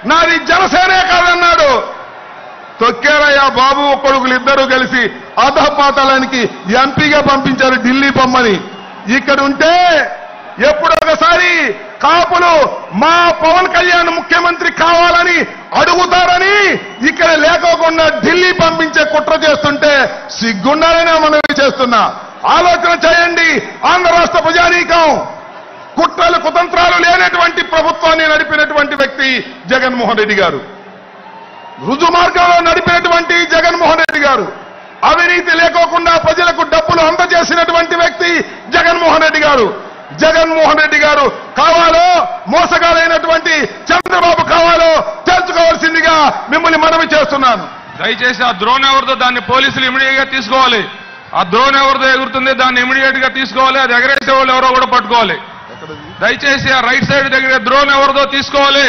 నాది జనసేనే కాదన్నాడు తొక్కారయ్యా బాబు కొడుకులు ఇద్దరు కలిసి అధపాతాళానికి ఎంపీగా పంపించారు ఢిల్లీ బొమ్మని ఇక్కడ ఉంటే ఎప్పుడు ఒకసారి కాపులు మా పవన్ కళ్యాణ్ ముఖ్యమంత్రి కావాలని అడుగుతారని ఇక్కడ లేకోకుండా ఢిల్లీ పంపించే కుట్ర చేస్తుంటే సిగ్గుండాలని మనవి చేస్తున్నా ఆలోచన చేయండి ఆంధ్ర రాష్ట్ర ప్రజానీకం కుట్రలు కుతంత్రాలు లేనటువంటి ప్రభుత్వాన్ని నడిపినటువంటి వ్యక్తి జగన్మోహన్ రెడ్డి గారు రుజు మార్గంలో నడిపినటువంటి జగన్మోహన్ రెడ్డి గారు అవినీతి లేకోకుండా ప్రజలకు డబ్బులు అందజేసినటువంటి వ్యక్తి జగన్మోహన్ రెడ్డి గారు జగన్మోహన్ రెడ్డి గారు కావాలో మోసగాలైనటువంటి చంద్రబాబు కావాలో తెలుసుకోవాల్సిందిగా మిమ్మల్ని మనవి చేస్తున్నాను దయచేసి ఆ ద్రోణ్ ఎవరిదో దాన్ని పోలీసులు ఇమీడియట్ గా తీసుకోవాలి ఆ ద్రోణ్ ఎవరిదో ఎగురుతుంది దాన్ని ఇమీడియట్ గా తీసుకోవాలి అది ఎగరేసే వాళ్ళు ఎవరో కూడా పట్టుకోవాలి దయచేసి ఆ రైట్ సైడ్ దగ్గర ద్రోణ్ ఎవరిదో తీసుకోవాలి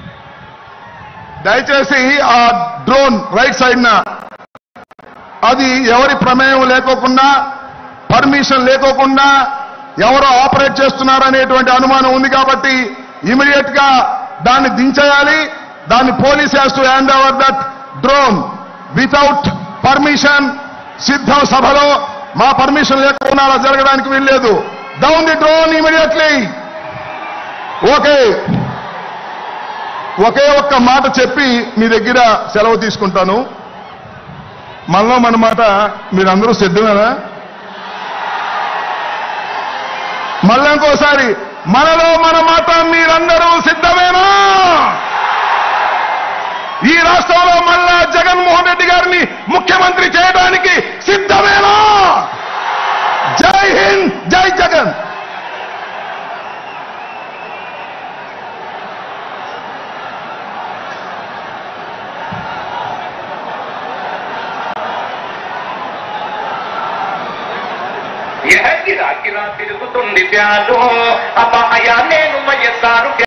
దయచేసి ఆ డ్రోన్ రైట్ సైడ్ న అది ఎవరి ప్రమేయం లేకోకుండా పర్మిషన్ లేకోకుండా ఎవరో ఆపరేట్ చేస్తున్నారనేటువంటి అనుమానం ఉంది కాబట్టి ఇమీడియట్ గా దాన్ని దించేయాలి దాన్ని police has to hand over that drone without permission సిద్ధం సభలో మా పర్మిషన్ లేకుండా అలా జరగడానికి వీల్లేదు down the drone immediately okay ఒకే ఒక్క మాట చెప్పి మీ దగ్గర సెలవు తీసుకుంటాను మనలో మన మాట మీరందరూ సిద్ధమేనా మళ్ళీ ఇంకోసారి మనలో మన మాట మీరందరూ సిద్ధమేనా ఈ రాష్ట్రంలో మళ్ళా జగన్మోహన్ రెడ్డి గారిని ముఖ్యమంత్రి చేయడానికి సిద్ధమేనా జై హింద్ జై జగన్ గిరా గిరా గిరా తిరుగుతుంది ప్యాలు అబ్బాయా నేను మయ్యసారు